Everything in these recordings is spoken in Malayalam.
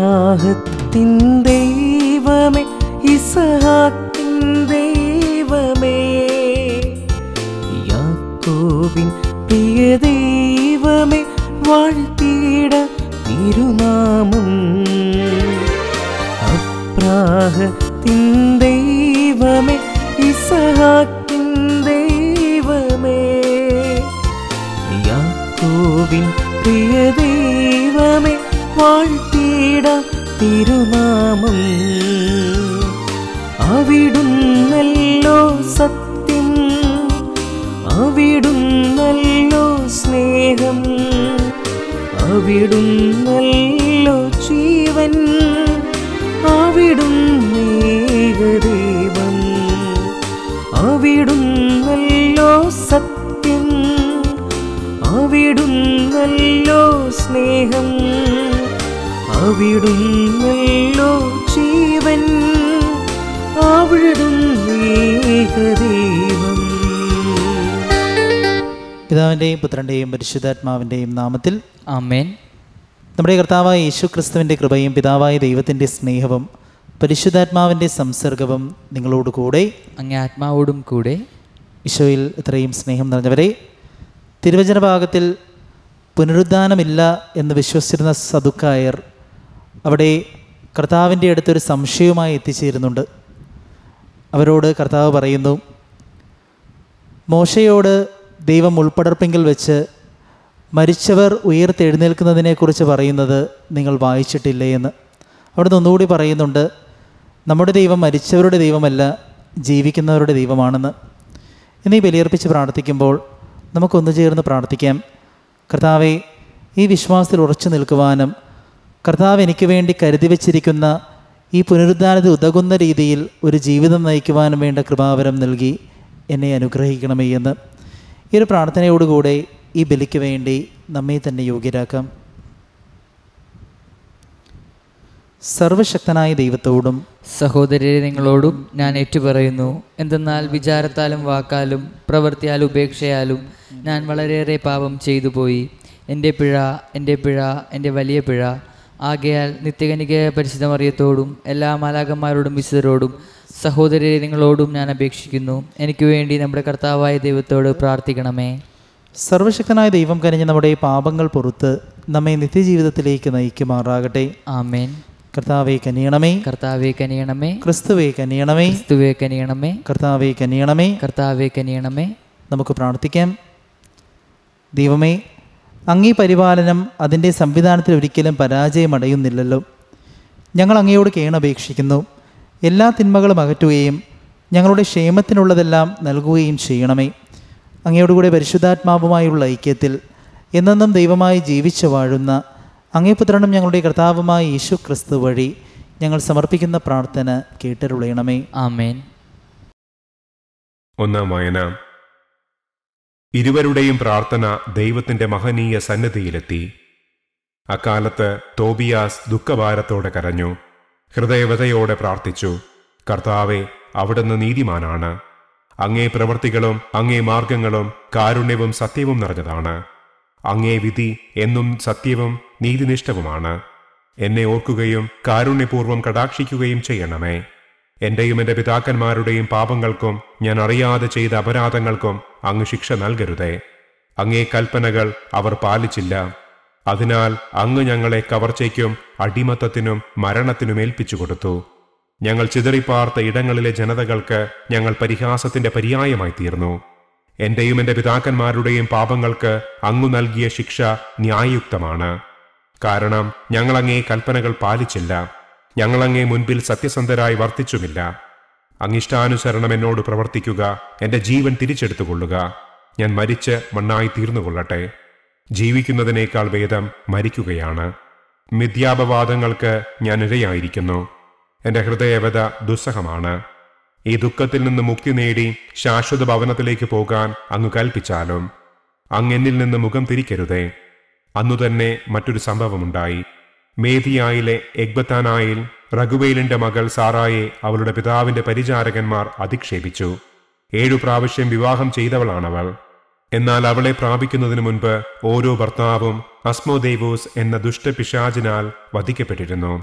അബ്രാഹത്തിൻ ദൈവമേ ഇസഹാക്കിൻ ദൈവമേ യാക്കോബിൻ പ്രിയ ദൈവമേ വാഴ്ത്തിയിട തിരുനാമം അബ്രാഹത്തിൻ ദൈവമേ ഇസഹാക്കിൻ ദൈവമേ യാക്കോബിൻ പ്രിയ ദൈവമേ വാഴ്ത്തിയിട തിരുനാമം അവിടുന്നല്ലോ സത്യം അവിടുന്നല്ലോ സ്നേഹം അവിടുന്നല്ലോ ജീവൻ അവിടുന്നേകദൈവം അവിടുന്നല്ലോ സത്യം അവിടുന്നല്ലോ സ്നേഹം അവിടുന്നല്ലോ ജീവൻ അവിടുന്നേകദൈവം പിതാവിൻ്റെയും പുത്രൻ്റെയും പരിശുദ്ധാത്മാവിൻ്റെയും നാമത്തിൽ ആമേൻ നമ്മുടെ കർത്താവായ യേശു ക്രിസ്തുവിൻ്റെ കൃപയും പിതാവായ ദൈവത്തിൻ്റെ സ്നേഹവും പരിശുദ്ധാത്മാവിൻ്റെ സംസർഗവും നിങ്ങളോട് കൂടെ അങ്ങേ ആത്മാവോടും കൂടെ ഈശോയിൽ ഇത്രയും സ്നേഹം നിറഞ്ഞവരെ തിരുവചന ഭാഗത്തിൽ പുനരുദ്ധാനമില്ല എന്ന് വിശ്വസിച്ചിരുന്ന സദുക്കായർ അവിടെ കർത്താവിൻ്റെ അടുത്തൊരു സംശയവുമായി എത്തിച്ചേരുന്നുണ്ട് അവരോട് കർത്താവ് പറയുന്നു മോശയോട് ദൈവം ഉൾപ്പടർപ്പെങ്കിൽ വെച്ച് മരിച്ചവർ ഉയർത്തെഴുന്നേൽക്കുന്നതിനെക്കുറിച്ച് പറയുന്നത് നിങ്ങൾ വായിച്ചിട്ടില്ലേ എന്ന് അവിടെ ഒന്നുകൂടി പറയുന്നുണ്ട് നമ്മുടെ ദൈവം മരിച്ചവരുടെ ദൈവമല്ല ജീവിക്കുന്നവരുടെ ദൈവമാണെന്ന് എന്നീ ബലിയർപ്പിച്ച് പ്രാർത്ഥിക്കുമ്പോൾ നമുക്കൊന്നു ചേർന്ന് പ്രാർത്ഥിക്കാം കർത്താവെ ഈ വിശ്വാസത്തിൽ ഉറച്ചു നിൽക്കുവാനും കർത്താവ് എനിക്ക് വേണ്ടി കരുതി വച്ചിരിക്കുന്ന ഈ പുനരുദ്ധാനത്തിൽ ഉതകുന്ന രീതിയിൽ ഒരു ജീവിതം നയിക്കുവാനും വേണ്ട കൃപാവരം നൽകി എന്നെ അനുഗ്രഹിക്കണമേ എന്ന് ഈ ഒരു പ്രാർത്ഥനയോടുകൂടെ ഈ ബലിക്ക് വേണ്ടി നമ്മെ തന്നെ യോഗ്യരാക്കാം സർവശക്തനായ ദൈവത്തോടും സഹോദരരെ നിങ്ങളോടും ഞാൻ ഏറ്റുപറയുന്നു എന്തെന്നാൽ വിചാരത്താലും വാക്കാലും പ്രവൃത്തിയാലും ഉപേക്ഷയാലും ഞാൻ വളരെയേറെ പാപം ചെയ്തു പോയി എൻ്റെ പിഴ എൻ്റെ പിഴ എൻ്റെ വലിയ പിഴ ആകയാൽ നിത്യകനിക പരിശുദ്ധ മറിയത്തോടും എല്ലാ മാലാകന്മാരോടും വിശുദ്ധരോടും സഹോദരരെ നിങ്ങളോടും ഞാൻ അപേക്ഷിക്കുന്നു എനിക്ക് വേണ്ടി നമ്മുടെ കർത്താവായ ദൈവത്തോട് പ്രാർത്ഥിക്കണമേ സർവശക്തനായ ദൈവം കനിഞ്ഞ് നമ്മുടെ പാപങ്ങൾ പുറത്ത് നമ്മെ നിത്യജീവിതത്തിലേക്ക് നയിക്കുമാറാകട്ടെ ആമേൻ കർത്താവെ കനിയണമേ കർത്താവെ കനിയണമേ ക്രിസ്തുവെ കനിയണമേ ക്രിസ്തുവെ കനിയണമേ കർത്താവെ കനിയണമേ കർത്താവെ കനിയണമേ നമുക്ക് പ്രാർത്ഥിക്കാം ദൈവമേ അങ്ങീ പരിപാലനം അതിൻ്റെ സംവിധാനത്തിൽ ഒരിക്കലും പരാജയമടയുന്നില്ലല്ലോ ഞങ്ങൾ അങ്ങയോട് കേണപേക്ഷിക്കുന്നു എല്ലാ തിന്മകളും അകറ്റുകയും ഞങ്ങളുടെ ക്ഷേമത്തിനുള്ളതെല്ലാം നൽകുകയും ചെയ്യണമേ അങ്ങയോടുകൂടെ പരിശുദ്ധാത്മാവുമായുള്ള ഐക്യത്തിൽ എന്നെന്നും ദൈവമായി ജീവിച്ചു വാഴുന്ന അങ്ങേപുത്രനും ഞങ്ങളുടെ കർത്താവുമായ യേശു ക്രിസ്തു വഴി ഞങ്ങൾ സമർപ്പിക്കുന്ന പ്രാർത്ഥന കേട്ടരുളയണമേ ആമേൻ ഒന്നാം വായന ഇരുവരുടെയും പ്രാർത്ഥന ദൈവത്തിന്റെ മഹനീയ സന്നിധിയിലെത്തി അക്കാലത്ത് തോബിയാസ് ദുഃഖഭാരത്തോടെ കരഞ്ഞു ഹൃദയവതയോടെ പ്രാർത്ഥിച്ചു കർത്താവെ അവിടുന്ന് നീതിമാനാണ് അങ്ങേ പ്രവൃത്തികളും അങ്ങേ മാർഗങ്ങളും കാരുണ്യവും സത്യവും നിറഞ്ഞതാണ് അങ്ങേ വിധി എന്നും സത്യവും നീതിനിഷ്ഠവുമാണ് എന്നെ ഓർക്കുകയും കാരുണ്യപൂർവ്വം കടാക്ഷിക്കുകയും ചെയ്യണമേ എന്റെയും എന്റെ പിതാക്കന്മാരുടെയും പാപങ്ങൾക്കും ഞാൻ അറിയാതെ ചെയ്ത അപരാധങ്ങൾക്കും അങ്ങ് ശിക്ഷ നൽകരുതേ അങ്ങേ കൽപ്പനകൾ അവർ പാലിച്ചില്ല അതിനാൽ അങ്ങ് ഞങ്ങളെ കവർച്ചയ്ക്കും അടിമത്തത്തിനും മരണത്തിനും ഏൽപ്പിച്ചു കൊടുത്തു ഞങ്ങൾ ചിതറിപ്പാർത്ത ഇടങ്ങളിലെ ജനതകൾക്ക് ഞങ്ങൾ പരിഹാസത്തിന്റെ പര്യായമായി തീർന്നു എന്റെയും എന്റെ പിതാക്കന്മാരുടെയും പാപങ്ങൾക്ക് അങ്ങു നൽകിയ ശിക്ഷ ന്യായയുക്തമാണ് കാരണം ഞങ്ങളങ്ങേ കൽപ്പനകൾ പാലിച്ചില്ല ഞങ്ങളങ്ങേ മുൻപിൽ സത്യസന്ധരായി വർത്തിച്ചുമില്ല അങ്ങിഷ്ടാനുസരണം എന്നോട് പ്രവർത്തിക്കുക എന്റെ ജീവൻ തിരിച്ചെടുത്തുകൊള്ളുക ഞാൻ മരിച്ച് മണ്ണായി തീർന്നുകൊള്ളട്ടെ ജീവിക്കുന്നതിനേക്കാൾ ഭേദം മരിക്കുകയാണ് മിഥ്യാപവാദങ്ങൾക്ക് ഞാൻ ഇരയായിരിക്കുന്നു എന്റെ ഹൃദയവത ദുസ്സഹമാണ് ഈ ദുഃഖത്തിൽ നിന്ന് മുക്തി നേടി ശാശ്വത ഭവനത്തിലേക്ക് പോകാൻ അങ്ങ് കൽപ്പിച്ചാലും അങ്ങ് എന്നിൽ നിന്ന് മുഖം തിരിക്കരുതേ അന്നു തന്നെ മറ്റൊരു സംഭവമുണ്ടായി മേധിയായിലെ എഗ്ബത്താനായിൽ റഘുവേലിന്റെ മകൾ സാറായെ അവളുടെ പിതാവിന്റെ പരിചാരകന്മാർ അധിക്ഷേപിച്ചു ഏഴു പ്രാവശ്യം വിവാഹം ചെയ്തവളാണവൾ എന്നാൽ അവളെ പ്രാപിക്കുന്നതിനു മുൻപ് ഓരോ ഭർത്താവും അസ്മോദേവോസ് എന്ന ദുഷ്ടപിശാചിനാൽ വധിക്കപ്പെട്ടിരുന്നു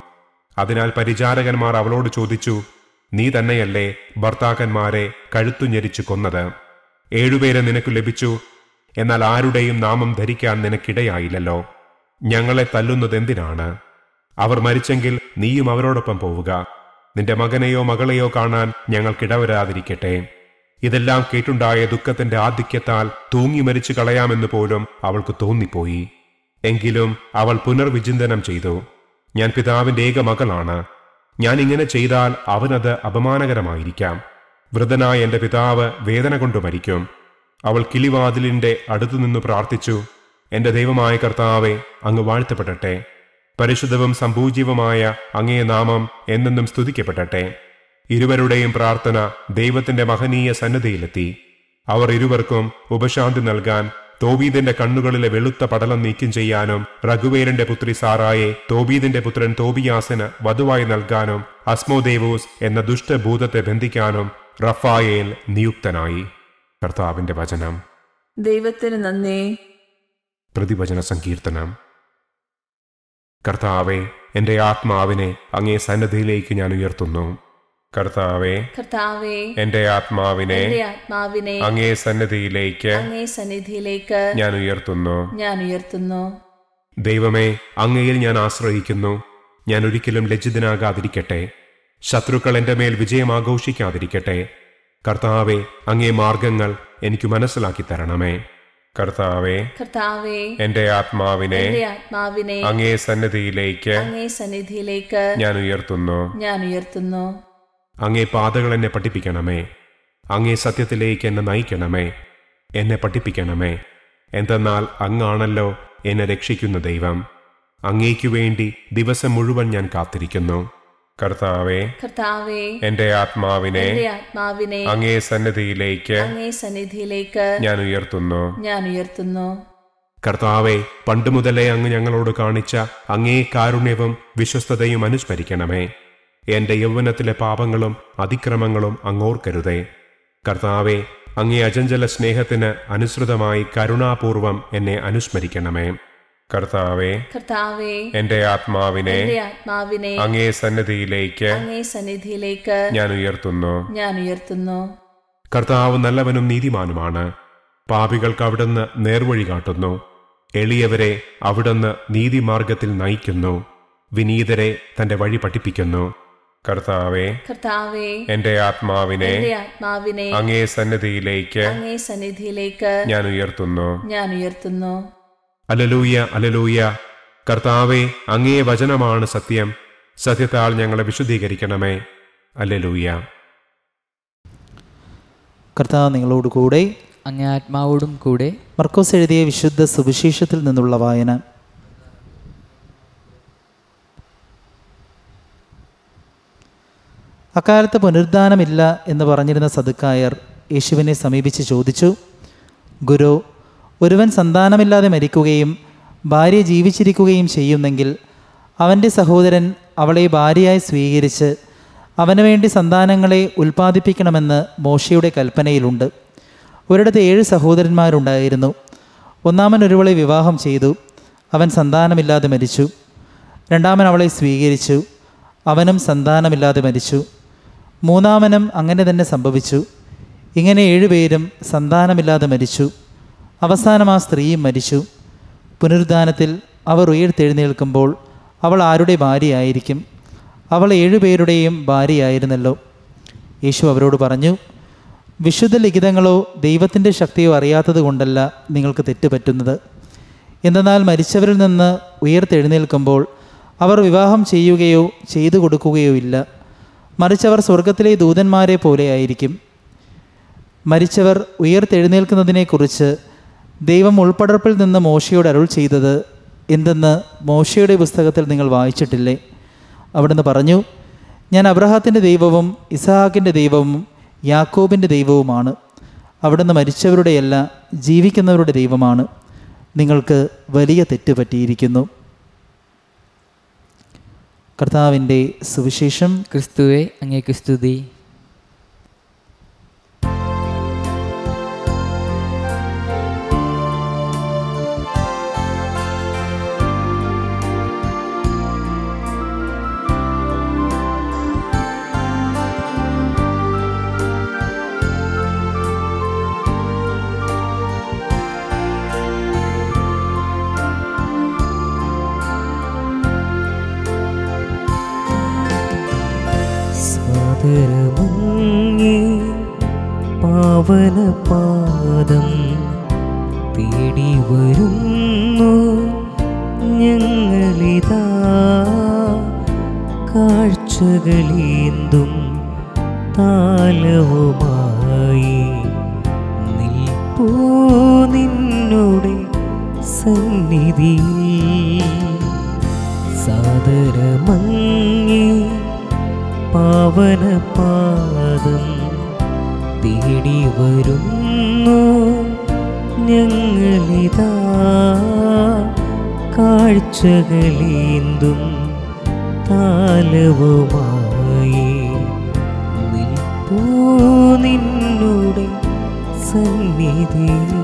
അതിനാൽ പരിചാരകന്മാർ അവളോട് ചോദിച്ചു നീ തന്നെയല്ലേ ഭർത്താക്കന്മാരെ കഴുത്തു ഞെരിച്ചു കൊന്നത് ഏഴുപേരെ നിനക്ക് ലഭിച്ചു എന്നാൽ ആരുടെയും നാമം ധരിക്കാൻ നിനക്കിടയായില്ലല്ലോ ഞങ്ങളെ തല്ലുന്നത് എന്തിനാണ് അവർ മരിച്ചെങ്കിൽ നീയും അവരോടൊപ്പം പോവുക നിന്റെ മകനെയോ മകളെയോ കാണാൻ ഞങ്ങൾക്കിടവരാതിരിക്കട്ടെ ഇതെല്ലാം കേട്ടുണ്ടായ ദുഃഖത്തിന്റെ ആധിക്യത്താൽ തൂങ്ങി മരിച്ചു കളയാമെന്ന് പോലും അവൾക്ക് തോന്നിപ്പോയി എങ്കിലും അവൾ പുനർവിചിന്തനം ചെയ്തു ഞാൻ പിതാവിന്റെ ഏക മകളാണ് ഞാൻ ഇങ്ങനെ ചെയ്താൽ അവനത് അപമാനകരമായിരിക്കാം വൃതനായ എന്റെ പിതാവ് വേദന കൊണ്ട് മരിക്കും അവൾ കിളിവാതിലിന്റെ അടുത്തുനിന്ന് പ്രാർത്ഥിച്ചു എന്റെ ദൈവമായ കർത്താവെ അങ്ങ് വാഴ്ത്തപ്പെടട്ടെ പരിശുദ്ധവും സംപൂജ്യവുമായ അങ്ങേ നാമം എന്നെന്നും സ്തുതിക്കപ്പെടട്ടെ ഇരുവരുടെയും പ്രാർത്ഥന ദൈവത്തിന്റെ മഹനീയ സന്നദ്ധയിലെത്തി അവർ ഇരുവർക്കും ഉപശാന്തി നൽകാൻ തോബീദിന്റെ കണ്ണുകളിലെ വെളുത്ത പടലം നീക്കം ചെയ്യാനും റഘുവേരന്റെ പുത്രി സാറായെ തോബീദിന്റെ പുത്രൻ തോബിയാസിന് വധുവായി നൽകാനും അസ്മോദേവൂസ് എന്ന ദുഷ്ടഭൂതത്തെ ബന്ധിക്കാനും റഫായേൽ നിയുക്തനായി കർത്താവിന്റെ വചനം ദൈവത്തിന് നന്ദി പ്രതിവചന സങ്കീർത്തനം കർത്താവെ എന്റെ ആത്മാവിനെ അങ്ങേ സന്നദ്ധിയിലേക്ക് ഞാൻ ഉയർത്തുന്നു കർത്താവെ കർത്താവെ എന്റെ ആത്മാവിനെ എന്റെ ആത്മാവിനെ അങ്ങേ സന്നദ്ധിയിലേക്ക് അങ്ങേ സന്നിധിയിലേക്ക് ഞാൻ ഉയർത്തുന്നു ഞാൻ ഉയർത്തുന്നു ദൈവമേ അങ്ങയിൽ ഞാൻ ആശ്രയിക്കുന്നു ഞാൻ ഒരിക്കലും ലജ്ജിതനാകാതിരിക്കട്ടെ ശത്രുക്കൾ എന്റെ മേൽ വിജയം ആഘോഷിക്കാതിരിക്കട്ടെ കർത്താവെ അങ്ങേ മാർഗങ്ങൾ എനിക്ക് മനസ്സിലാക്കി തരണമേ കർത്താവെ കർത്താവെ എന്റെ ആത്മാവിനെ എന്റെ ആത്മാവിനെ അങ്ങേ സന്നദ്ധിയിലേക്ക് അങ്ങേ സന്നിധിയിലേക്ക് ഞാൻ ഉയർത്തുന്നു ഞാൻ ഉയർത്തുന്നു അങ്ങേ പാതകൾ എന്നെ പഠിപ്പിക്കണമേ അങ്ങേ സത്യത്തിലേക്ക് എന്നെ നയിക്കണമേ എന്നെ പഠിപ്പിക്കണമേ എന്തെന്നാൽ അങ്ങാണല്ലോ എന്നെ രക്ഷിക്കുന്ന ദൈവം അങ്ങേക്കു വേണ്ടി ദിവസം മുഴുവൻ ഞാൻ കാത്തിരിക്കുന്നു കർത്താവെ കർത്താവെ എന്റെ ആത്മാവിനെ എന്റെ ആത്മാവിനെ അങ്ങേ സന്നദ്ധിയിലേക്ക് അങ്ങേ സന്നിധിയിലേക്ക് ഞാൻ ഉയർത്തുന്നു ഞാൻ ഉയർത്തുന്നു കർത്താവെ പണ്ടുമുതലേ അങ്ങ് ഞങ്ങളോട് കാണിച്ച അങ്ങേ കാരുണ്യവും വിശ്വസ്തതയും അനുസ്മരിക്കണമേ എന്റെ യൗവനത്തിലെ പാപങ്ങളും അതിക്രമങ്ങളും അങ്ങോർക്കരുതേ കർത്താവെ അങ്ങേ അചഞ്ചല സ്നേഹത്തിന് അനുസൃതമായി കരുണാപൂർവം എന്നെ അനുസ്മരിക്കണമേ കർത്താവെ കർത്താവെ എന്റെ ആത്മാവിനെ എന്റെ ആത്മാവിനെ അങ്ങേ സന്നദ്ധിയിലേക്ക് അങ്ങേ സന്നിധിയിലേക്ക് ഞാൻ ഉയർത്തുന്നു ഞാൻ ഉയർത്തുന്നു കർത്താവ് നല്ലവനും നീതിമാനുമാണ് പാപികൾക്ക് അവിടുന്ന് നേർവഴി കാട്ടുന്നു എളിയവരെ അവിടുന്ന് നീതിമാർഗത്തിൽ നയിക്കുന്നു വിനീതരെ തന്റെ വഴി പഠിപ്പിക്കുന്നു കർത്താവെ കർത്താവെ എന്റെ ആത്മാവിനെ എന്റെ ആത്മാവിനെ അങ്ങേ സന്നദ്ധിയിലേക്ക് അങ്ങേ സന്നിധിയിലേക്ക് ഞാൻ ഉയർത്തുന്നു ഞാൻ ഉയർത്തുന്നു അലലൂയ അലലൂയ കർത്താവെ അങ്ങേ വചനമാണ് സത്യം സത്യത്താൽ ഞങ്ങളെ വിശുദ്ധീകരിക്കണമേ അലലൂയ കർത്താവ് നിങ്ങളോട് കൂടെ അങ്ങേ ആത്മാവോടും കൂടെ മർക്കോസ് എഴുതിയ വിശുദ്ധ സുവിശേഷത്തിൽ നിന്നുള്ള വായന അക്കാലത്ത് പുനരുദ്ധാനമില്ല എന്ന് പറഞ്ഞിരുന്ന സദുക്കായർ യേശുവിനെ സമീപിച്ച് ചോദിച്ചു ഗുരു ഒരുവൻ സന്താനമില്ലാതെ മരിക്കുകയും ഭാര്യ ജീവിച്ചിരിക്കുകയും ചെയ്യുന്നെങ്കിൽ അവൻ്റെ സഹോദരൻ അവളെ ഭാര്യയായി സ്വീകരിച്ച് അവന് വേണ്ടി സന്താനങ്ങളെ ഉൽപ്പാദിപ്പിക്കണമെന്ന് മോശയുടെ കൽപ്പനയിലുണ്ട് ഒരിടത്ത് ഏഴ് സഹോദരന്മാരുണ്ടായിരുന്നു ഒന്നാമൻ ഒരുവളെ വിവാഹം ചെയ്തു അവൻ സന്താനമില്ലാതെ മരിച്ചു രണ്ടാമൻ അവളെ സ്വീകരിച്ചു അവനും സന്താനമില്ലാതെ മരിച്ചു മൂന്നാമനും അങ്ങനെ തന്നെ സംഭവിച്ചു ഇങ്ങനെ ഏഴുപേരും സന്താനമില്ലാതെ മരിച്ചു അവസാനം ആ സ്ത്രീയും മരിച്ചു പുനരുദ്ധാനത്തിൽ അവർ ഉയർത്തെഴുന്നേൽക്കുമ്പോൾ അവൾ ആരുടെ ഭാര്യയായിരിക്കും അവൾ ഏഴുപേരുടെയും ഭാര്യയായിരുന്നല്ലോ യേശു അവരോട് പറഞ്ഞു വിശുദ്ധ ലിഖിതങ്ങളോ ദൈവത്തിൻ്റെ ശക്തിയോ അറിയാത്തത് കൊണ്ടല്ല നിങ്ങൾക്ക് തെറ്റുപറ്റുന്നത് എന്തെന്നാൽ മരിച്ചവരിൽ നിന്ന് ഉയർത്തെഴുന്നേൽക്കുമ്പോൾ അവർ വിവാഹം ചെയ്യുകയോ ചെയ്തു കൊടുക്കുകയോ ഇല്ല മറിച്ച് അവർ സ്വർഗത്തിലെ ദൂതന്മാരെ പോലെയായിരിക്കും മരിച്ചവർ ഉയർത്തെഴുന്നേൽക്കുന്നതിനെക്കുറിച്ച് ദൈവം ഉൾപ്പടർപ്പിൽ നിന്ന് മോശയോട് അരുൾ ചെയ്തത് എന്തെന്ന് മോശയുടെ പുസ്തകത്തിൽ നിങ്ങൾ വായിച്ചിട്ടില്ലേ അവിടുന്ന് പറഞ്ഞു ഞാൻ അബ്രഹാത്തിൻ്റെ ദൈവവും ഇസഹാക്കിൻ്റെ ദൈവവും യാക്കോബിൻ്റെ ദൈവവുമാണ് അവിടുന്ന് മരിച്ചവരുടെയല്ല ജീവിക്കുന്നവരുടെ ദൈവമാണ് നിങ്ങൾക്ക് വലിയ തെറ്റ് പറ്റിയിരിക്കുന്നു കർത്താവിൻ്റെ സുവിശേഷം ക്രിസ്തുവെ അങ്ങേക്ക് സ്തുതി സാദരമങ്ങേ പാവനപാദം തേടി വരുന്നു ഞങ്ങളിതാ കാഴ്ചകളേന്തും താലവുമായി നിൽപ്പൂ നിന്നുടെ സന്നിധിയിൽ സാദരമങ്ങേ പാവനപാദം തേടി വരുന്നു ഞങ്ങളിതാ കാഴ്ചകളേന്തും താലവുമായി നിൽപ്പൂ നിന്നുടെ സന്നിധിയിൽ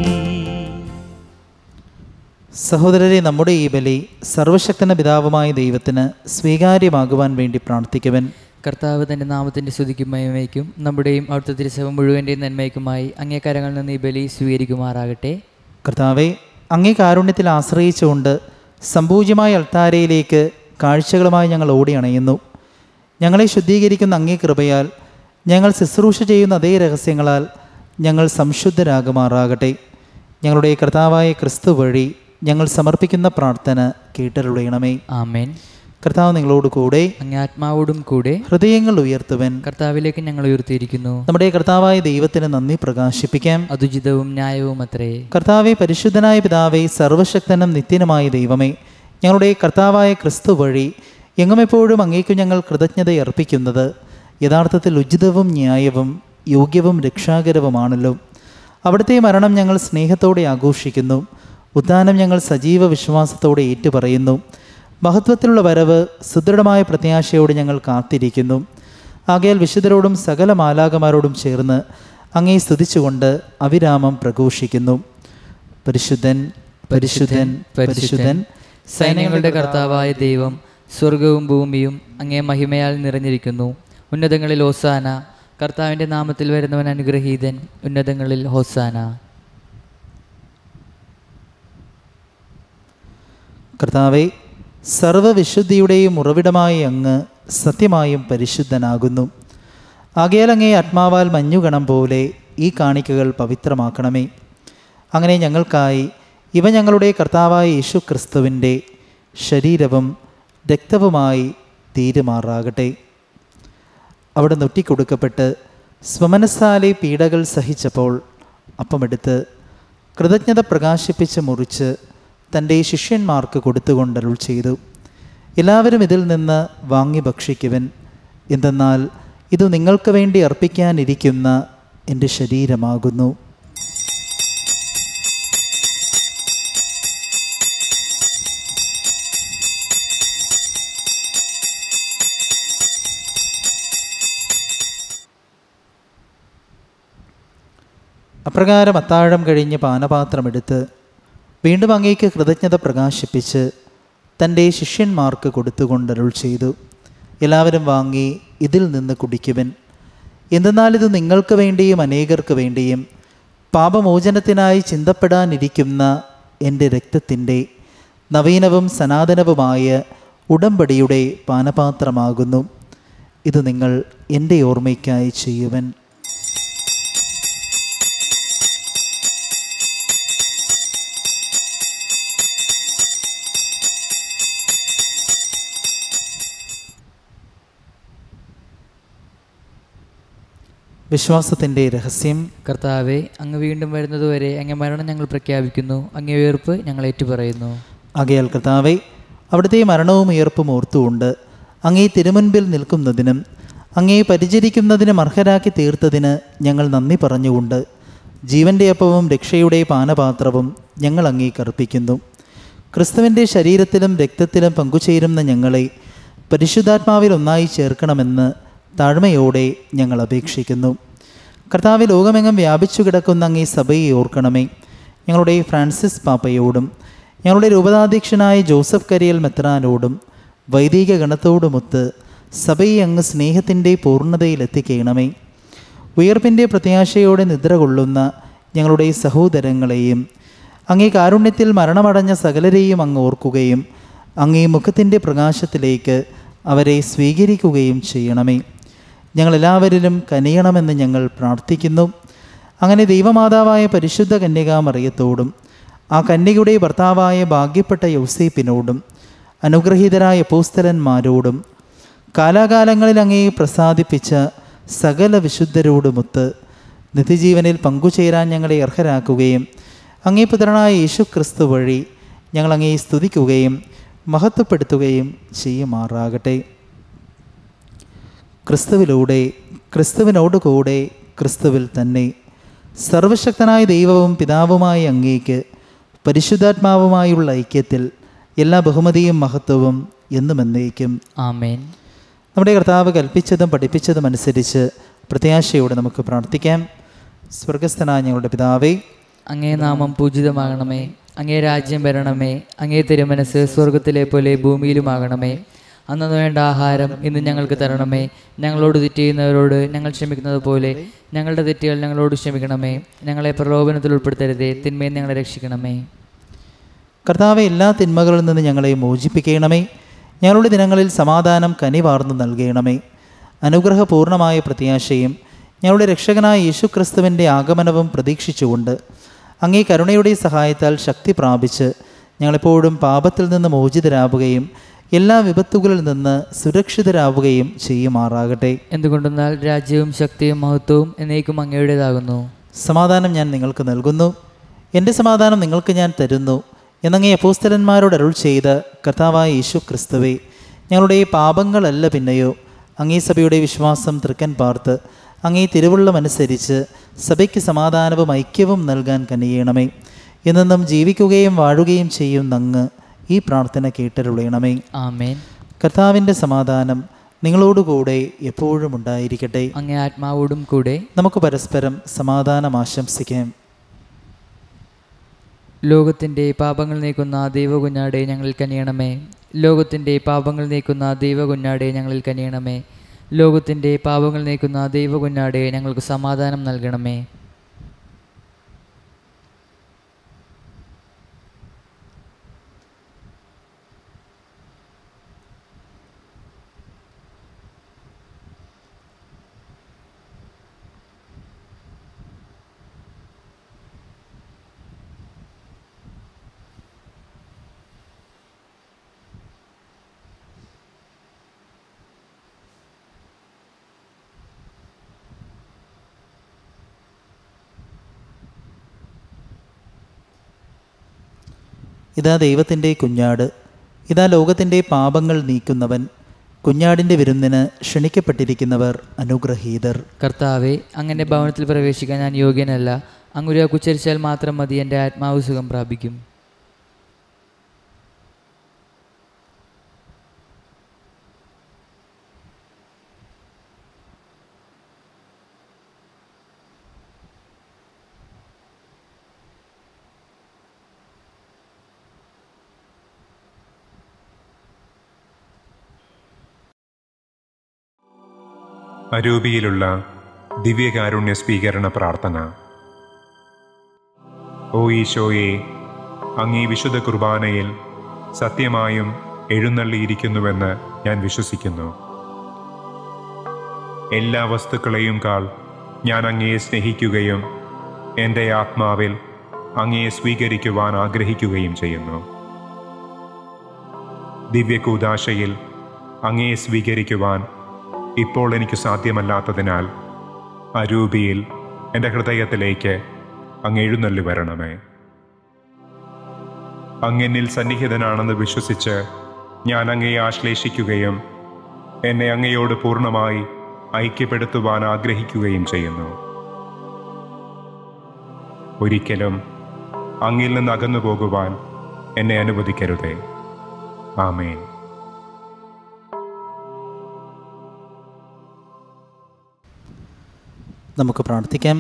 സഹോദരരെ നമ്മുടെ ഈ ബലി സർവശക്തന പിതാവുമായ ദൈവത്തിന് സ്വീകാര്യമാകുവാൻ വേണ്ടി പ്രാർത്ഥിക്കുവൻ കർത്താവ് തൻ്റെ നാമത്തിൻ്റെ സ്തുതിക്കും മഹിമയ്ക്കും നമ്മുടെയും അവിടുത്തെ തിരുസഭ മുഴുവൻ്റെയും നന്മയ്ക്കുമായി അങ്ങേ കരങ്ങളിൽ നിന്ന് ഈ ബലി സ്വീകരിക്കുമാറാകട്ടെ കർത്താവെ അങ്ങേ കാരുണ്യത്തിൽ ആശ്രയിച്ചുകൊണ്ട് സമ്പൂജ്യമായ അൾത്താരയിലേക്ക് കാഴ്ചകളുമായി ഞങ്ങൾ ഓടി അണയുന്നു ഞങ്ങളെ ശുദ്ധീകരിക്കുന്ന അങ്ങേ കൃപയാൽ ഞങ്ങൾ ശുശ്രൂഷ ചെയ്യുന്ന അതേ രഹസ്യങ്ങളാൽ ഞങ്ങൾ സംശുദ്ധരാകുമാറാകട്ടെ ഞങ്ങളുടെ കർത്താവായ ക്രിസ്തു വഴി ഞങ്ങൾ സമർപ്പിക്കുന്ന പ്രാർത്ഥന കേട്ടരുളയണമേ ആമേൻ കർത്താവ് നിങ്ങളോട് കൂടെ അങ്ങേ ആത്മാവോടും കൂടെ ഹൃദയങ്ങൾ ഉയർത്തുവൻ കർത്താവിലേക്ക് ഞങ്ങൾ ഉയർത്തിയിരിക്കുന്നു നമ്മുടെ കർത്താവായ ദൈവത്തിന് നന്ദി പ്രകാശിപ്പിക്കാം അതുചിതവും ന്യായവും അത്രേ കർത്താവെ പരിശുദ്ധനായ പിതാവേ സർവശക്തനും നിത്യനുമായ ദൈവമേ ഞങ്ങളുടെ കർത്താവായ ക്രിസ്തു വഴി എങ്ങുമെപ്പോഴും അങ്ങേക്കു ഞങ്ങൾ കൃതജ്ഞത അർപ്പിക്കുന്നത് യഥാർത്ഥത്തിൽ ഉചിതവും ന്യായവും യോഗ്യവും രക്ഷാകരവുമാണല്ലോ അവിടുത്തെ മരണം ഞങ്ങൾ സ്നേഹത്തോടെ ആഘോഷിക്കുന്നു ഉദ്ധാനം ഞങ്ങൾ സജീവ വിശ്വാസത്തോടെ ഏറ്റുപറയുന്നു മഹത്വത്തിലുള്ള വരവ് സുദൃഢമായ പ്രത്യാശയോടെ ഞങ്ങൾ കാത്തിരിക്കുന്നു ആകയാൽ വിശുദ്ധരോടും സകല മാലാകമാരോടും ചേർന്ന് അങ്ങേ സ്തുതിച്ചുകൊണ്ട് അവിരാമം പ്രഘോഷിക്കുന്നു പരിശുദ്ധൻ പരിശുദ്ധൻ പരിശുദ്ധൻ സൈന്യങ്ങളുടെ കർത്താവായ ദൈവം സ്വർഗവും ഭൂമിയും അങ്ങേ മഹിമയാൽ നിറഞ്ഞിരിക്കുന്നു ഉന്നതങ്ങളിൽ ഹോസാന കർത്താവിൻ്റെ നാമത്തിൽ വരുന്നവൻ അനുഗ്രഹീതൻ ഉന്നതങ്ങളിൽ ഹോസാന കർത്താവെ സർവവിശുദ്ധിയുടെയും ഉറവിടമായ അങ്ങ് സത്യമായും പരിശുദ്ധനാകുന്നു ആകയാൽ അങ്ങേ ആത്മാവാൽ മഞ്ഞുകണം പോലെ ഈ കാണിക്കകൾ പവിത്രമാക്കണമേ അങ്ങനെ ഞങ്ങൾക്കായി ഇവ ഞങ്ങളുടെ കർത്താവായ യേശു ക്രിസ്തുവിൻ്റെ ശരീരവും രക്തവുമായി തീരുമാറാകട്ടെ അവിടെ നൊറ്റിക്കൊടുക്കപ്പെട്ട് സ്വമനസാലെ പീഡകൾ സഹിച്ചപ്പോൾ അപ്പമെടുത്ത് കൃതജ്ഞത പ്രകാശിപ്പിച്ച് മുറിച്ച് തൻ്റെ ശിഷ്യന്മാർക്ക് കൊടുത്തുകൊണ്ടരുൾ ചെയ്തു എല്ലാവരും ഇതിൽ നിന്ന് വാങ്ങി ഭക്ഷിക്കുവൻ എന്തെന്നാൽ ഇത് നിങ്ങൾക്ക് വേണ്ടി അർപ്പിക്കാനിരിക്കുന്ന എൻ്റെ ശരീരമാകുന്നു അപ്രകാരം അത്താഴം കഴിഞ്ഞ് പാനപാത്രമെടുത്ത് വീണ്ടും അങ്ങേക്ക് കൃതജ്ഞത പ്രകാശിപ്പിച്ച് തൻ്റെ ശിഷ്യന്മാർക്ക് കൊടുത്തുകൊണ്ടരുൾ ചെയ്തു എല്ലാവരും വാങ്ങി ഇതിൽ നിന്ന് കുടിക്കുവൻ എന്തെന്നാൽ ഇത് നിങ്ങൾക്ക് വേണ്ടിയും അനേകർക്ക് വേണ്ടിയും പാപമോചനത്തിനായി ചിന്തപ്പെടാനിരിക്കുന്ന എൻ്റെ രക്തത്തിൻ്റെ നവീനവും സനാതനവുമായ ഉടമ്പടിയുടെ പാനപാത്രമാകുന്നു ഇത് നിങ്ങൾ എൻ്റെ ഓർമ്മയ്ക്കായി ചെയ്യുവൻ വിശ്വാസത്തിൻ്റെ രഹസ്യം കർത്താവെ അങ്ങ് വീണ്ടും വരുന്നതുവരെ അങ്ങേ മരണം ഞങ്ങൾ പ്രഖ്യാപിക്കുന്നു അങ്ങേ ഉയർപ്പ് ഞങ്ങൾ ഏറ്റുപറയുന്നു ആകയാൽ കർത്താവെ അവിടുത്തെ മരണവും ഉയർപ്പും ഓർത്തുകൊണ്ട് അങ്ങേ തിരുമുൻപിൽ നിൽക്കുന്നതിനും അങ്ങേ പരിചരിക്കുന്നതിനും അർഹരാക്കി തീർത്തതിന് ഞങ്ങൾ നന്ദി പറഞ്ഞുകൊണ്ട് ജീവൻ്റെ അപ്പവും രക്ഷയുടെ പാനപാത്രവും ഞങ്ങൾ അങ്ങേക്ക് അർപ്പിക്കുന്നു ക്രിസ്തുവിൻ്റെ ശരീരത്തിലും രക്തത്തിലും പങ്കുചേരുന്ന ഞങ്ങളെ പരിശുദ്ധാത്മാവിൽ ഒന്നായി ചേർക്കണമെന്ന് താഴ്മയോടെ ഞങ്ങൾ അപേക്ഷിക്കുന്നു കർത്താവ് ലോകമെങ്ങും വ്യാപിച്ചു കിടക്കുന്ന അങ്ങേ സഭയെ ഓർക്കണമേ ഞങ്ങളുടെ ഫ്രാൻസിസ് പാപ്പയോടും ഞങ്ങളുടെ രൂപതാധ്യക്ഷനായ ജോസഫ് കരിയൽ മെത്രാനോടും വൈദിക ഗണത്തോടുമൊത്ത് സഭയെ അങ്ങ് സ്നേഹത്തിൻ്റെ പൂർണ്ണതയിലെത്തിക്കണമേ ഉയർപ്പിൻ്റെ പ്രത്യാശയോടെ നിദ്ര കൊള്ളുന്ന ഞങ്ങളുടെ സഹോദരങ്ങളെയും അങ്ങേ കാരുണ്യത്തിൽ മരണമടഞ്ഞ സകലരെയും അങ്ങ് ഓർക്കുകയും അങ്ങേ മുഖത്തിൻ്റെ പ്രകാശത്തിലേക്ക് അവരെ സ്വീകരിക്കുകയും ചെയ്യണമേ ഞങ്ങളെല്ലാവരിലും കനിയണമെന്ന് ഞങ്ങൾ പ്രാർത്ഥിക്കുന്നു അങ്ങനെ ദൈവമാതാവായ പരിശുദ്ധ കന്യകാമറിയത്തോടും ആ കന്യകയുടെ ഭർത്താവായ ഭാഗ്യപ്പെട്ട യൗസേപ്പിനോടും അനുഗ്രഹീതരായ പോസ്തലന്മാരോടും കാലാകാലങ്ങളിൽ അങ്ങേ പ്രസാദിപ്പിച്ച സകല വിശുദ്ധരോടുമൊത്ത് നിത്യജീവനിൽ പങ്കുചേരാൻ ഞങ്ങളെ അർഹരാക്കുകയും അങ്ങേ പുത്രനായ യേശു ക്രിസ്തു വഴി ഞങ്ങൾ അങ്ങേ സ്തുതിക്കുകയും മഹത്വപ്പെടുത്തുകയും ചെയ്യുമാറാകട്ടെ ക്രിസ്തുവിലൂടെ ക്രിസ്തുവിനോട് കൂടെ ക്രിസ്തുവിൽ തന്നെ സർവശക്തനായ ദൈവവും പിതാവുമായ അങ്ങേക്ക് പരിശുദ്ധാത്മാവുമായുള്ള ഐക്യത്തിൽ എല്ലാ ബഹുമതിയും മഹത്വവും എന്നും എന്നേക്കും ആമേൻ നമ്മുടെ കർത്താവ് കൽപ്പിച്ചതും പഠിപ്പിച്ചതും അനുസരിച്ച് പ്രത്യാശയോടെ നമുക്ക് പ്രാർത്ഥിക്കാം സ്വർഗസ്ഥനായ ഞങ്ങളുടെ പിതാവേ അങ്ങേ നാമം പൂജിതമാകണമേ അങ്ങേ രാജ്യം വരണമേ അങ്ങേ തിരുമനസ് സ്വർഗത്തിലെ പോലെ ഭൂമിയിലുമാകണമേ അന്നു വേണ്ട ആഹാരം ഇന്ന് ഞങ്ങൾക്ക് തരണമേ ഞങ്ങളോട് തെറ്റ് ചെയ്യുന്നവരോട് ഞങ്ങൾ ക്ഷമിക്കുന്നത് പോലെ ഞങ്ങളുടെ തെറ്റുകൾ ഞങ്ങളോട് ക്ഷമിക്കണമേ ഞങ്ങളെ പ്രലോഭനത്തിൽ ഉൾപ്പെടുത്തരുതേ തിന്മയിൽ ഞങ്ങളെ രക്ഷിക്കണമേ കർത്താവെ എല്ലാ തിന്മകളിൽ നിന്ന് ഞങ്ങളെ മോചിപ്പിക്കണമേ ഞങ്ങളുടെ ദിനങ്ങളിൽ സമാധാനം കനിവാർന്നു നൽകണമേ അനുഗ്രഹപൂർണമായ പ്രത്യാശയും ഞങ്ങളുടെ രക്ഷകനായ യേശുക്രിസ്തുവിൻ്റെ ആഗമനവും പ്രതീക്ഷിച്ചുകൊണ്ട് അങ്ങേ കരുണയുടെ സഹായത്താൽ ശക്തി പ്രാപിച്ച് ഞങ്ങളെപ്പോഴും പാപത്തിൽ നിന്ന് മോചിതരാവുകയും എല്ലാ വിപത്തുകളിൽ നിന്ന് സുരക്ഷിതരാവുകയും ചെയ്യുമാറാകട്ടെ എന്തുകൊണ്ടെന്നാൽ രാജ്യവും ശക്തിയും മഹത്വവും എന്നേക്കും അങ്ങയുടേതാകുന്നു സമാധാനം ഞാൻ നിങ്ങൾക്ക് നൽകുന്നു എൻ്റെ സമാധാനം നിങ്ങൾക്ക് ഞാൻ തരുന്നു എന്നങ്ങേ അപ്പോസ്തലന്മാരോട് അരുൾ ചെയ്ത് കർത്താവായ യേശു ക്രിസ്തുവേ ഞങ്ങളുടെ പാപങ്ങളല്ല പിന്നെയോ അങ്ങേ സഭയുടെ വിശ്വാസം തൃക്കൻ പാർത്ത് അങ്ങേ തിരുവുള്ളമനുസരിച്ച് സഭയ്ക്ക് സമാധാനവും ഐക്യവും നൽകാൻ കനിയണമേ എന്നെന്നും ജീവിക്കുകയും വാഴുകയും ചെയ്യും നങ്ങ് ഈ പ്രാർത്ഥന കേട്ടരുളയണമേ ആമേൻ കർത്താവിൻ്റെ സമാധാനം നിങ്ങളോടുകൂടെ എപ്പോഴും ഉണ്ടായിരിക്കട്ടെ അങ്ങേ ആത്മാവോടും കൂടെ നമുക്ക് പരസ്പരം സമാധാനം ആശംസിക്കാം ലോകത്തിൻ്റെ പാപങ്ങൾ നീക്കുന്ന ദൈവകുഞ്ഞാടെ ഞങ്ങളിൽ കനിയണമേ ലോകത്തിൻ്റെ പാപങ്ങൾ നീക്കുന്ന ദൈവകുഞ്ഞാടെ ഞങ്ങളിൽ കനിയണമേ ലോകത്തിൻ്റെ പാപങ്ങൾ നീക്കുന്ന ദൈവകുഞ്ഞാടെ ഞങ്ങൾക്ക് സമാധാനം നൽകണമേ ഇതാ ദൈവത്തിൻ്റെ കുഞ്ഞാട് ഇതാ ലോകത്തിൻ്റെ പാപങ്ങൾ നീക്കുന്നവൻ കുഞ്ഞാടിൻ്റെ വിരുന്നിന് ക്ഷണിക്കപ്പെട്ടിരിക്കുന്നവർ അനുഗ്രഹീതർ കർത്താവെ അങ്ങനെ ഭവനത്തിൽ പ്രവേശിക്കാൻ ഞാൻ യോഗ്യനല്ല അങ്ങുര കുച്ചരിച്ചാൽ മാത്രം മതി എൻ്റെ ആത്മാവ് സുഖം പ്രാപിക്കും അരൂപിയിലുള്ള ദിവ്യകാരുണ്യ സ്വീകരണ പ്രാർത്ഥന ഓ ഈശോയെ അങ്ങീ വിശുദ്ധ കുർബാനയിൽ സത്യമായും എഴുന്നള്ളിയിരിക്കുന്നുവെന്ന് ഞാൻ വിശ്വസിക്കുന്നു എല്ലാ വസ്തുക്കളെയും കാൾ ഞാൻ അങ്ങയെ സ്നേഹിക്കുകയും എൻ്റെ ആത്മാവിൽ അങ്ങയെ സ്വീകരിക്കുവാൻ ആഗ്രഹിക്കുകയും ചെയ്യുന്നു ദിവ്യകൂദാശയിൽ അങ്ങയെ സ്വീകരിക്കുവാൻ ഇപ്പോൾ എനിക്ക് സാധ്യമല്ലാത്തതിനാൽ അരൂപിയിൽ എൻ്റെ ഹൃദയത്തിലേക്ക് അങ്ങ് എഴുന്നള്ളി വരണമേ അങ്ങെന്നിൽ സന്നിഹിതനാണെന്ന് വിശ്വസിച്ച് ഞാൻ അങ്ങയെ ആശ്ലേഷിക്കുകയും എന്നെ അങ്ങയോട് പൂർണ്ണമായി ഐക്യപ്പെടുത്തുവാൻ ആഗ്രഹിക്കുകയും ചെയ്യുന്നു ഒരിക്കലും അങ്ങിൽ നിന്ന് അകന്നു പോകുവാൻ എന്നെ അനുവദിക്കരുതേ ആമേൻ നമുക്ക് പ്രാർത്ഥിക്കാം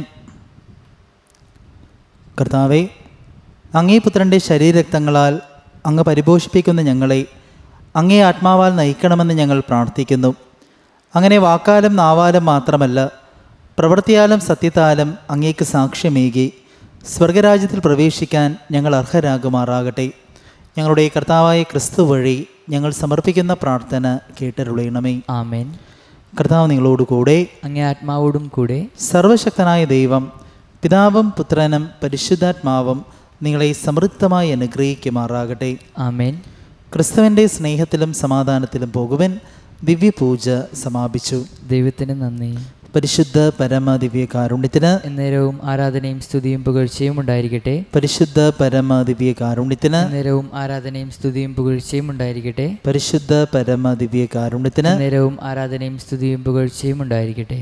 കർത്താവെ അങ്ങേ പുത്രൻ്റെ ശരീരരക്തങ്ങളാൽ അങ്ങ് പരിപോഷിപ്പിക്കുന്ന ഞങ്ങളെ അങ്ങേ ആത്മാവാൽ നയിക്കണമെന്ന് ഞങ്ങൾ പ്രാർത്ഥിക്കുന്നു അങ്ങനെ വാക്കാലും നാവാലും മാത്രമല്ല പ്രവൃത്തിയാലും സത്യത്താലും അങ്ങേക്ക് സാക്ഷ്യമേകി സ്വർഗരാജ്യത്തിൽ പ്രവേശിക്കാൻ ഞങ്ങൾ അർഹരാകുമാറാകട്ടെ ഞങ്ങളുടെ കർത്താവായ ക്രിസ്തു വഴി ഞങ്ങൾ സമർപ്പിക്കുന്ന പ്രാർത്ഥന കേട്ടരുളയണമേ ആമേൻ കർത്താവ് നിങ്ങളോട് കൂടെ അങ്ങേ ആത്മാവോടും കൂടെ സർവശക്തനായ ദൈവം പിതാവും പുത്രനും പരിശുദ്ധാത്മാവും നിങ്ങളെ സമൃദ്ധമായി അനുഗ്രഹിക്കുമാറാകട്ടെ ആമേൻ ക്രിസ്തുവിൻ്റെ സ്നേഹത്തിലും സമാധാനത്തിലും പോകുവൻ ദിവ്യപൂജ സമാപിച്ചു ദൈവത്തിന് നന്ദി പരിശുദ്ധ പരമ ദിവ്യ കാരുണ്യത്തിന് എന്നേരവും ആരാധനയും സ്തുതിയും പുകഴ്ചയും ഉണ്ടായിരിക്കട്ടെ പരിശുദ്ധ പരമ ദിവ്യ കാരുണ്യത്തിന് എന്നേരവും ആരാധനയും സ്തുതിയും പുകഴ്ചയും ഉണ്ടായിരിക്കട്ടെ പരിശുദ്ധ പരമ ദിവ്യ കാരുണ്യത്തിന് എന്നേരവും ആരാധനയും സ്തുതിയും പുകഴ്ചയും ഉണ്ടായിരിക്കട്ടെ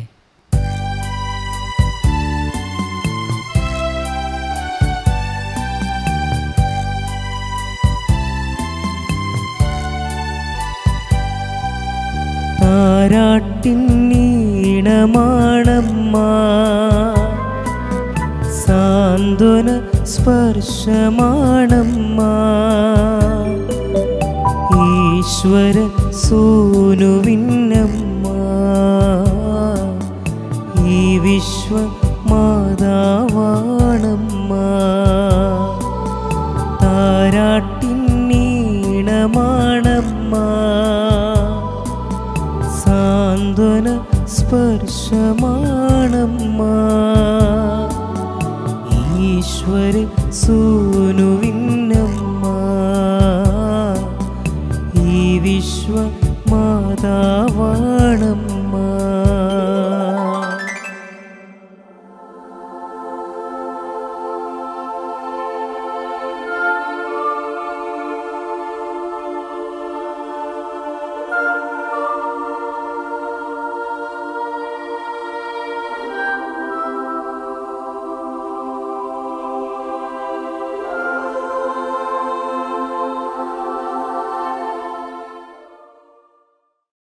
താരാട്ടിന്നീണമാണമ്മ സാന്ത്വന സ്പർശമാണമ്മ ഈശ്വര സൂനുവിന്നമ്മ ഈ വിശ്വ മാതാവാണമ്മ താരാട്ടിന്നീണമാണമ്മ സാന്ത്വന സ്പർശമാണമ്മ ഈശ്വര സൂനുവിന്നമ്മ ഈ വിശ്വ മാതാവാണമ്മ